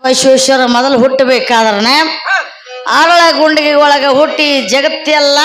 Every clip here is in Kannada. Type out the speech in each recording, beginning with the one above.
ವಿಶ್ವೇಶ್ವರ ಮೊದಲು ಹುಟ್ಟಬೇಕಾದ್ರೆ ಅರಳ ಗುಂಡಿಗೆ ಒಳಗೆ ಹುಟ್ಟಿ ಜಗತ್ತೆಲ್ಲ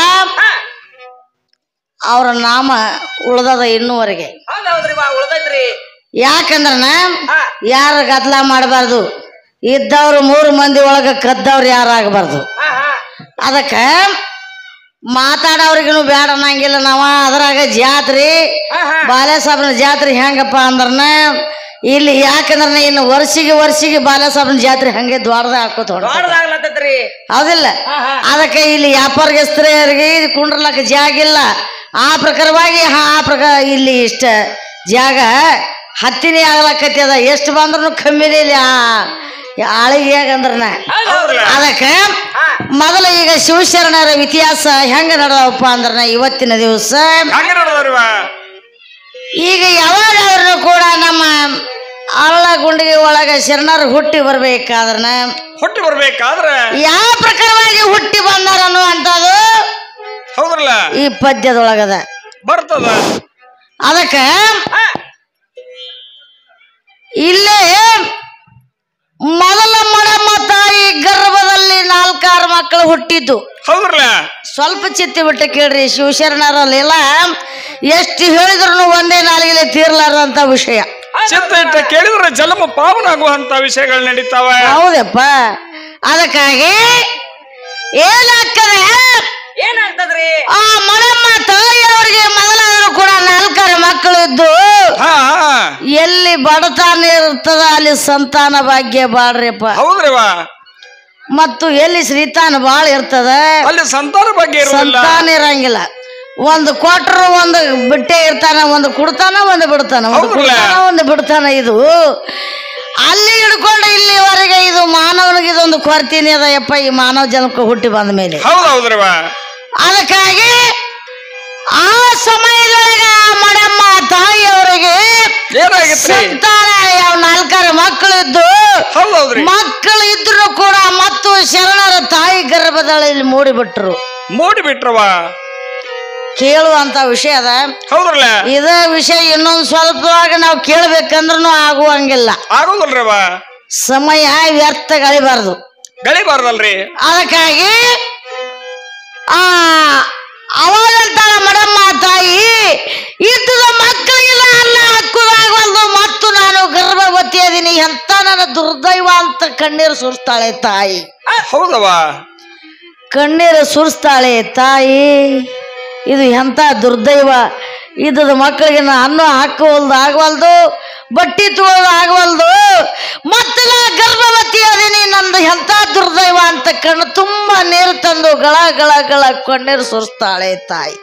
ಅವರ ನಾಮ ಉಳ್ದದ ಇನ್ನೂವರೆಗೆ ಹೌದೌದ್ರಿ ಬಾ ಉಳ್ದೈತ್ರಿ ಯಾಕಂದ್ರನ ಹಾ. ಯಾರು ಗದ್ಲ ಮಾಡಬಾರ್ದು ಇದ್ದವ್ರು ಮೂರು ಮಂದಿ ಒಳಗೆ ಕದ್ದವ್ರು ಯಾರಾಗಬಾರ್ದು ಹಾ ಹಾ ಅದಕ್ಕೆ ಮಾತಾಡೋರಿಗೂ ಬೇಡ ಅನ್ನಂಗಿಲ್ಲ ನಾವ ಅದ್ರಾಗ ಜಾತ್ರೆ ಹಾ ಹಾ ಬಾಲ್ಯಸಾಬ್ರ ಜಾತ್ರೆ ಹೆಂಗಪ್ಪ ಅಂದ್ರನ ಇಲ್ಲಿ ಯಾಕಂದ್ರೆ ಇನ್ನು ವರ್ಷಿಗೆ ವರ್ಷಿಗೆ ಬಾಲ್ಯಸಾಬ್ರ ಜಾತ್ರೆ ಹಂಗೆ ದ್ವಾರದ ಹಾಕೋತ ಹೊಂಟ ದೊಡ್ಡದಾಗ್ಲತ್ತೈತ್ರಿ ಹೌದಿಲ್ಲ ಹಾ ಹಾ ಅದಕ್ಕೆ ಇಲ್ಲಿ ವ್ಯಾಪಾರಸ್ಥರಿಗೆ ಕುಂಡ್ರಲಕ್ಕ ಜಾಗ ಇಲ್ಲ ಆ ಪ್ರಕಾರವಾಗಿ ಆ ಪ್ರಕಾರ ಇಲ್ಲಿ ಇಷ್ಟ ಜಾಗ ಹತ್ತಿನೇ ಆಗ್ಲಕತ್ತಿ ಅದ ಎಷ್ಟು ಬಂದ್ರು ಕಮ್ಮಿನೇ ಇಲ್ಲ ಆ ಆಳಿಗೆ ಅಂದ್ರನ ಹೌದೌದ್ರಿ ಅದಕ್ಕೆ ಹಾ ಮೊದಲು ಈಗ ಶಿವಶರಣರ ಇತಿಹಾಸ ಹೆಂಗ ನಡೆದವಪ್ಪ ಅಂದ್ರ ಇವತ್ತಿನ ದಿವಸ ಹಂಗ ನೋಡದವ್ರಿವ ಈಗ ಯಾವಾಗಾದ್ರೂ ಕೂಡ ನಮ್ಮ ಅರಳ ಗುಂಡಿಗೆ ಒಳಗ ಶರಣರು ಹುಟ್ಟಿ ಬರ್ಬೇಕಾದ್ರನ ಹುಟ್ಟಿ ಬರ್ಬೇಕಾದ್ರ ಯಾವ ಪ್ರಕಾರವಾಗಿ ಹುಟ್ಟಿ ಬಂದಾರ ಅನ್ನುವಂಥದ್ದು ಹೌದ್ರಲ್ಲ ಈ ಪದ್ಯದೊಳಗದ ಬರ್ತದ ಅದಕ್ಕ ಹಾ ಇಲ್ಲೇ ಮೊದಲ ಮಡಮ್ಮ ತಾಯಿ ಗರ್ಭದಲ್ಲಿ ನಾಲ್ಕಾರು ಮಕ್ಕಳು ಹುಟ್ಟಿದ್ದು ಹೌದ್ರಲ್ಲ ಸ್ವಲ್ಪ ಚಿತ್ತಿ ಬಿಟ್ಟು ಕೇಳ್ರಿ ಶಿವಶರಣರಲ್ಲೆಲ್ಲ ಎಷ್ಟು ಹೇಳಿದ್ರು ಒಂದೇ ನಾಲಿಗೆ ತೀರ್ಲಾರ್ದಂತ ವಿಷಯ ಚಿತ್ತ ಇಟ್ಟ ಕೇಳಿದ್ರೆ ಜನ್ಮ ಪಾವನ ಆಗುವಂತ ವಿಷಯಗಳು ನಡೀತಾವ ಹೌದಪ್ಪ ಅದಕ್ಕಾಗಿ ಏನಾಗ್ತದೆ ಏನಾಗ್ತದ್ರಿ ಆ ಮಡಮ್ಮ ತಾಯಿಯವರಿಗೆ ಮೊದಲಾದರೂ ಕೂಡ ನಾಲ್ಕಾರು ಮಕ್ಕಳು ಇದ್ದು ಹಾ ಹಾ. ಎಲ್ಲಿ ಬಡತನ ಇರ್ತದ ಅಲ್ಲಿ ಸಂತಾನ ಭಾಗ್ಯ ಬಾಳ್ರಿಪ್ಪ ಹೌದ್ರಿವ ಮತ್ತು ಎಲ್ಲಿ ಶ್ರೀತಾನ ಬಾಳ ಇರ್ತದ ಅಲ್ಲಿ ಸಂತಾನ ಬಗ್ಗೆ ಇರುವುದಿಲ್ಲ ಸಂತಾನ ಇರಂಗಿಲ್ಲ ಒಂದು ಕೊಟ್ರು ಒಂದು ಬಿಟ್ಟೆ ಇರ್ತಾನ ಒಂದು ಕೊಡ್ತಾನ ಒಂದು ಬಿಡ್ತಾನ ಒಂದು ಹೌದಲ್ಲ? ಕೊಡ್ತಾನ ಒಂದು ಬಿಡ್ತಾನ ಇದು ಅಲ್ಲಿ ಹಿಡ್ಕೊಂಡು ಇಲ್ಲಿವರೆಗೆ ಇದು ಮಾನವನಿಗೆ ಇದೊಂದು ಕೊರತೀನಿ ಅದ ಯಪ್ಪ ಈ ಮಾನವ ಜನ್ಮಕ್ಕೆ ಹುಟ್ಟಿ ಬಂದ ಮೇಲೆ ಹೌದ್ ಹೌದ್ರಿವ ಅದಕ್ಕಾಗಿ ಆ ಸಮಯದೊಳಗ ಮಡಮ್ಮ ತಾಯಿಯವರಿಗೆ ಏನಾಗಿತ್ರಿ ಸಂತಾನ ಯಾವ ನಾಲ್ಕಾರು ಮಕ್ಕಳು ಇದ್ದು ಹೌದ್ ಹೌದ್ರಿ ಮಕ್ಕಳು ಇದ್ರು ಕೂಡ ಮತ್ತು ಶರಣರ ತಾಯಿ ಗರ್ಭದಲ್ಲಿ ಮೂಡಿಬಿಟ್ರು ಮೂಡಿ ಬಿಟ್ರವ ಕೇಳುವಂತ ವಿಷಯ ಅದ ಹೌದ್ರಲ್ಲ ಇದ ವಿಷಯ ಇನ್ನೊಂದ್ ಸ್ವಲ್ಪವಾಗ ನಾವು ಕೇಳ್ಬೇಕಂದ್ರೂ ಆಗುವಂಗಿಲ್ಲ ಆಗೋದಿಲ್ರಿವ ಸಮಯ ವ್ಯರ್ಥ ಗಳಿಬಾರ್ದು ಗಳಿಬಾರ್ದಲ್ರಿ ಅದಕ್ಕಾಗಿ ಆ ಅವಾಗಂತಾಳ ಮಡಮ್ಮ ತಾಯಿ ಇದ್ದದ ಮಕ್ಕಳಿಗೆಲ್ಲ ಅನ್ನ ಹಕ್ಕುದಾಗವಲ್ದು ಮತ್ತು ನಾನು ಗರ್ಭವತಿ ಅದೀನಿ ಎಂತ ನನ್ನ ದುರ್ದೈವ ಅಂತ ಕಣ್ಣೀರು ಸುರಿಸ್ತಾಳೆ ತಾಯಿ ಹೌದವ ಕಣ್ಣೀರು ಸುರಿಸ್ತಾಳೆ ತಾಯಿ ಇದು ಎಂಥ ದುರ್ದೈವ ಇದ್ದದ ಮಕ್ಕಳಿಗೆ ನಾ ಅನ್ನ ಹಾಕುವಲ್ದು ಆಗವಲ್ದು ಬಟ್ಟಿ ತಗೊಳ್ಳೋದು ಆಗವಲ್ದು ಮತ್ತೆ ನಾ ಗರ್ಭವತಿ ಅದೀನಿ ನಂದು ಎಂಥ ದುರ್ದೈವ ಅಂತ ಕಣ್ಣು ತುಂಬ ನೀರು ತಂದು ಗಳ ಗಳ ಗಳ ಕಣ್ಣೀರು ಸುರಿಸ್ತಾಳೆ ತಾಯಿ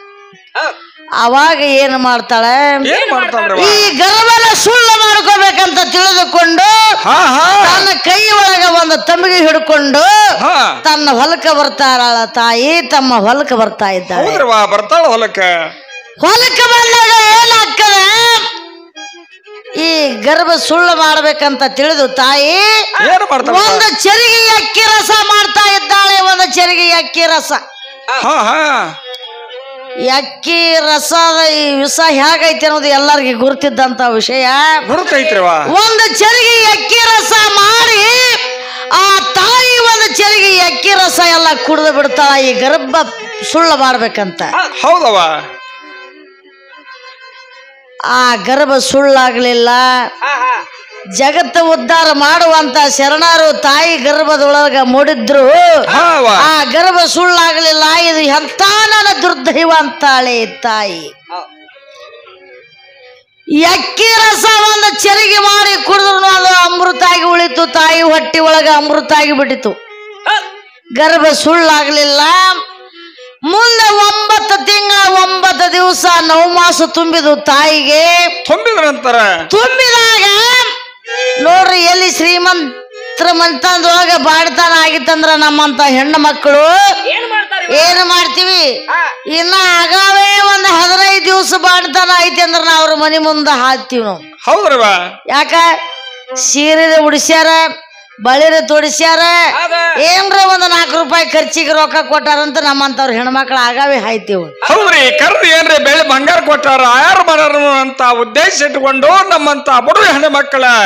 ಅವಾಗ ಏನು ಮಾಡ್ತಾಳೆ ಏನ್ ಮಾಡ್ತಾನ್ರವ ಈ ಗರ್ಭನ ಸುಳ್ಳು ಮಾಡ್ಕೋಬೇಕಂತ ತಿಳಿದುಕೊಂಡು ಹಾ ಹಾ ತನ್ನ ಕೈ ಒಳಗ ಒಂದು ತಮ್ಮಿಗೆ ಹಿಡ್ಕೊಂಡು ಹಾ ತನ್ನ ಹೊಲಕ ಬರ್ತಾಳ ತಾಯಿ ತಮ್ಮ ಹೊಲಕ ಬರ್ತಾ ಇದ್ದಾಳೆ ಹೌದ್ರವ ಬರ್ತಾಳ ಹೊಲಕ್ಕ ಹೊಲಕ್ಕೆ ಬಂದಾಗ ಏನಾಗ್ತದೆ ಈ ಗರ್ಭ ಸುಳ್ಳು ಮಾಡ್ಬೇಕಂತ ತಿಳಿದು ತಾಯಿ ಏನ್ ಮಾಡ್ತಾಳ ಒಂದು ಚೆರಿಗೆ ಅಕ್ಕಿ ರಸ ಮಾಡ್ತಾ ಇದ್ದಾಳೆ ಒಂದು ಚೆರಿಗೆ ಅಕ್ಕಿ ರಸ ಹಾ ಹಾ ಅಕ್ಕಿ ರಸದ ಈ ವಿಷ ಹೇಗೈತಿ ಅನ್ನೋದು ಎಲ್ಲರಿಗೂ ಗುರುತಿದ್ದಂತ ವಿಷಯ ಗುರುತೈತ್ರಿವ ಒಂದು ಚೆರಿಗೆ ಅಕ್ಕಿ ರಸ ಮಾಡಿ ಆ ತಾಯಿ ಒಂದು ಚೆರಿಗೆ ಅಕ್ಕಿ ರಸ ಎಲ್ಲ ಕುಡಿದು ಬಿಡ್ತಾಳ ಈ ಗರ್ಭ ಸುಳ್ಳು ಮಾಡ್ಬೇಕಂತ ಹೌದವ ಆ ಗರ್ಭ ಸುಳ್ಳಾಗ್ಲಿಲ್ಲ ಹಾ ಹಾ ಜಗತ್ತ ಉದ್ಧಾರ ಮಾಡುವಂತ ಶರಣರು ತಾಯಿ ಗರ್ಭದೊಳಗ ಮೂಡಿದ್ರು ಹಾವ ಆ ಗರ್ಭ ಸುಳ್ಳಾಗ್ಲಿಲ್ಲ ಇದು ಎಂತ ನನ್ನ ದುರ್ದೈವ ಅಂತಾಳೆ ತಾಯಿ ಅಕ್ಕಿ ರಸ ಒಂದು ಚೆರಿಗೆ ಮಾಡಿ ಕುಡಿದ್ರು ಅದು ಅಮೃತ ಆಗಿ ಉಳಿತು ತಾಯಿ ಹೊಟ್ಟಿ ಒಳಗ ಅಮೃತ ಆಗಿ ಬಿಟ್ಟಿತು ಗರ್ಭ ಸುಳ್ಳಾಗ್ಲಿಲ್ಲ ಮುಂದೆ ಒಂಬತ್ತು ತಿಂಗಳ ಒಂಬತ್ತು ದಿವಸ ನವ ಮಾಸ ತುಂಬಿದು ತಾಯಿಗೆ ತುಂಬಿದ್ರಂತಾರ ತುಂಬಿದಾಗ ನೋಡ್ರಿ ಎಲ್ಲಿ ಶ್ರೀಮಂತರ ಮಂತದೊಳಗ ಬಾಡ್ತಾನ ಆಗಿತ್ತಂದ್ರ ನಮ್ಮಂತ ಹೆಣ್ಣು ಮಕ್ಕಳು ಏನ್ ಮಾಡ್ತಾರಿ ಏನು ಮಾಡ್ತೀವಿ ಹಾ ಇನ್ನ ಆಗಾವೇ ಒಂದು ಹದಿನೈದು ದಿವಸ ಬಾಡ್ತಾನ ಐತಿ ಅಂದ್ರ ನಾ ಅವ್ರ ಮನೆ ಮುಂದೆ ಹಾಕ್ತೀವಿ ನಾವು ಹೌದ್ರಿವ ಯಾಕ ಸೀರೆ ಉಡಿಸ್ಯಾರ ಬಳಿರ ತೊಡಿಸ್ಯಾರ ಹೌದ ಏನ್ರ ಒಂದು ನಾಲ್ಕು ರೂಪಾಯಿ ಖರ್ಚಿಗೆ ರೊಕ್ಕ ಕೊಟ್ಟಾರಂತ ನಮ್ಮಂತವ್ರ ಹೆಣ್ಮಕ್ಳು ಆಗಾವೇ ಹಾಯ್ತೀವಿ ಹೌದ್ರಿ ಕರ್ದು ಏನ್ರಿ ಬೆಳೆ ಬಂಗಾರ ಕೊಟ್ಟಾರ ಆಯಾರ ಮರರು ಅಂತ ಉದ್ದೇಶ ಇಟ್ಕೊಂಡು ನಮ್ಮಂತ ಬಡವ ಹೆಣ್ಣು ಮಕ್ಕಳ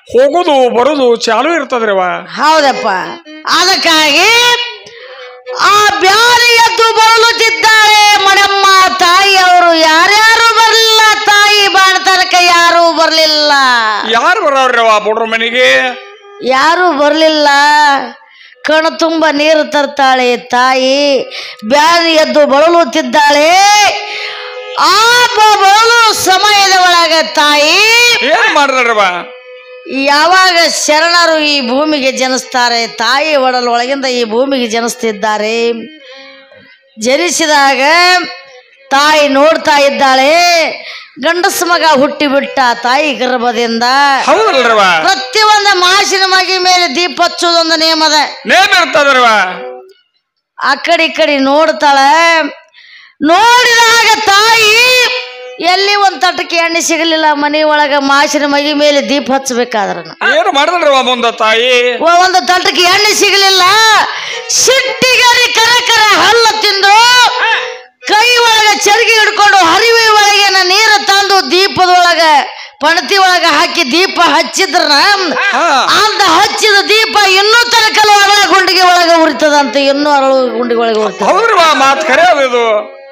ಹೋಗುದು ಬರುದು ಚಾಲು ಇರ್ತದ್ರವ ಹೌದಪ್ಪ ಅದಕ್ಕಾಗಿ ಆ ಬ್ಯಾರಿ ಎದ್ದು ಬರಲುತ್ತಿದ್ದಾರೆ ಮಡಮ್ಮ ತಾಯಿ ಅವರು ಯಾರ್ಯಾರು ಬರಲಿಲ್ಲ ತಾಯಿ ಬಾಣತನಕ ಯಾರು ಬರಲಿಲ್ಲ ಯಾರು ಬರೋರ್ರವ ಬುಡ್ರ ಮನೆಗೆ ಯಾರು ಬರಲಿಲ್ಲ ಕಣ ತುಂಬ ನೀರು ತರ್ತಾಳೆ ತಾಯಿ ಬ್ಯಾರಿ ಎದ್ದು ಬಳಲುತ್ತಿದ್ದಾಳೆ ಆ ಬ- ಬಳಲು ಸಮಯದ ಒಳಗ ತಾಯಿ ಏನ್ ಮಾಡ್ರವ ಯಾವಾಗ ಶರಣರು ಈ ಭೂಮಿಗೆ ಜನಿಸ್ತಾರೆ ತಾಯಿ ಒಡಲ್ ಒಳಗಿಂದ ಈ ಭೂಮಿಗೆ ಜನಿಸ್ತಿದ್ದಾರೆ ಜನಿಸಿದಾಗ ತಾಯಿ ನೋಡ್ತಾ ಇದ್ದಾಳೆ ಗಂಡಸ ಮಗ ಹುಟ್ಟಿಬಿಟ್ಟ ತಾಯಿ ಗರ್ಭದಿಂದ ಹೌದಲ್ರವ ಪ್ರತಿಯೊಂದು ಮಾಸಿನ ಮಗಿ ಮೇಲೆ ದೀಪ ಹಚ್ಚೋದೊಂದು ನಿಯಮದ ನೇಮ್ ಇರ್ತದ್ರವ ಆ ಕಡೆ ಈ ಕಡೆ ನೋಡ್ತಾಳೆ ನೋಡಿದಾಗ ತಾಯಿ ಎಲ್ಲಿ ಒಂದ್ ತಟ್ಟಕ್ಕೆ ಎಣ್ಣೆ ಸಿಗಲಿಲ್ಲ ಮನೆ ಒಳಗ ಮಾಸಿನ ಮಗಿ ಮೇಲೆ ದೀಪ ಹಚ್ಚಬೇಕಾದ್ರ ಏನು ಮಾಡಿದ್ರವ ಮುಂದ ತಾಯಿ ಒಂದು ತಟ್ಟಕ್ಕೆ ಎಣ್ಣೆ ಸಿಗಲಿಲ್ಲ ಸಿಟ್ಟಿಗರಿ ಕರ ಕರ ಹಲ್ಲ ತಿಂದು ಕೈ ಒಳಗ ಚರಗಿ ಹಿಡ್ಕೊಂಡು ಹರಿವಿ ಒಳಗಿನ ನೀರು ತಂದು ದೀಪದೊಳಗ ಪಣತಿ ಒಳಗ ಹಾಕಿ ದೀಪ ಹಚ್ಚಿದ್ರ ಹಾ ಅಂತ ಹಚ್ಚಿದ ದೀಪ ಇನ್ನೂ ತನಕಲು ಅರಳ ಗುಂಡಿಗೆ ಒಳಗ ಉರಿತದಂತ ಇನ್ನೂ ಅರಳು ಗುಂಡಿಗೆ ಒಳಗೆ ಉರಿತದ ಹೌದ್ರವ ಮಾತ್ ಖರೆ ಅದು ಇದು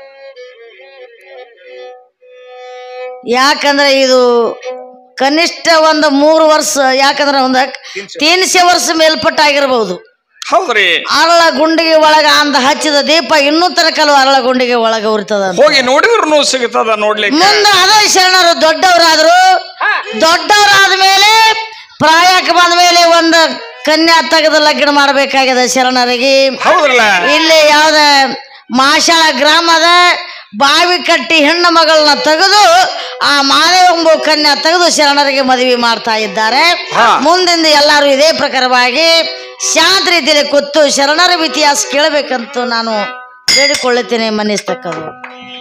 ಯಾಕಂದ್ರೆ ಇದು ಕನಿಷ್ಠ ಒಂದು ಮೂರು ವರ್ಷ ಯಾಕಂದ್ರೆ ಒಂದು ತೀನ್ಸೆ ವರ್ಷ ಮೇಲ್ಪಟ್ಟ ಆಗಿರ್ಬಹುದು ಹೌದ್ರಿ ಅರಳ ಗುಂಡಿಗೆ ಒಳಗ ಅಂದ ಹಚ್ಚಿದ ದೀಪ ಇನ್ನೂ ತನಕಲು ಅರಳ ಗುಂಡಿಗೆ ಒಳಗ ಉರಿತದ ಹೋಗಿ ನೋಡಿದ್ರು ಸಿಗುತ್ತದ ನೋಡ್ಲಿಕ್ಕೆ ಮುಂದೆ ಅದೇ ಶರಣರು ದೊಡ್ಡವರಾದ್ರು ದೊಡ್ಡವರಾದ ಮೇಲೆ ಪ್ರಾಯಕ್ಕೆ ಬಂದ ಮೇಲೆ ಒಂದು ಕನ್ಯಾ ತೆಗೆದು ಲಗ್ನ ಮಾಡಬೇಕಾಗಿದೆ ಶರಣರಿಗೆ ಹೌದ್ರಲ್ಲ ಇಲ್ಲಿ ಯಾವ್ದ ಮಾಶಾಳ ಗ್ರಾಮದ ಬಾವಿ ಕಟ್ಟಿ ಹೆಣ್ಣು ಮಗಳನ್ನ ತೆಗೆದು ಆ ಮಾದೇವಂಬು ಕನ್ಯಾ ತೆಗೆದು ಶರಣರಿಗೆ ಮದುವೆ ಮಾಡ್ತಾ ಇದ್ದಾರೆ ಹಾ. ಮುಂದಿಂದ ಎಲ್ಲರೂ ಇದೇ ಪ್ರಕಾರವಾಗಿ ಶಾಂತ ರೀತಿಯಲ್ಲಿ ಕೂತು ಶರಣರ ಇತಿಹಾಸ ಕೇಳಬೇಕಂತ ನಾನು ಬೇಡಿಕೊಳ್ಳುತ್ತೇನೆ ಮನಸ್ತಕ್ಕದು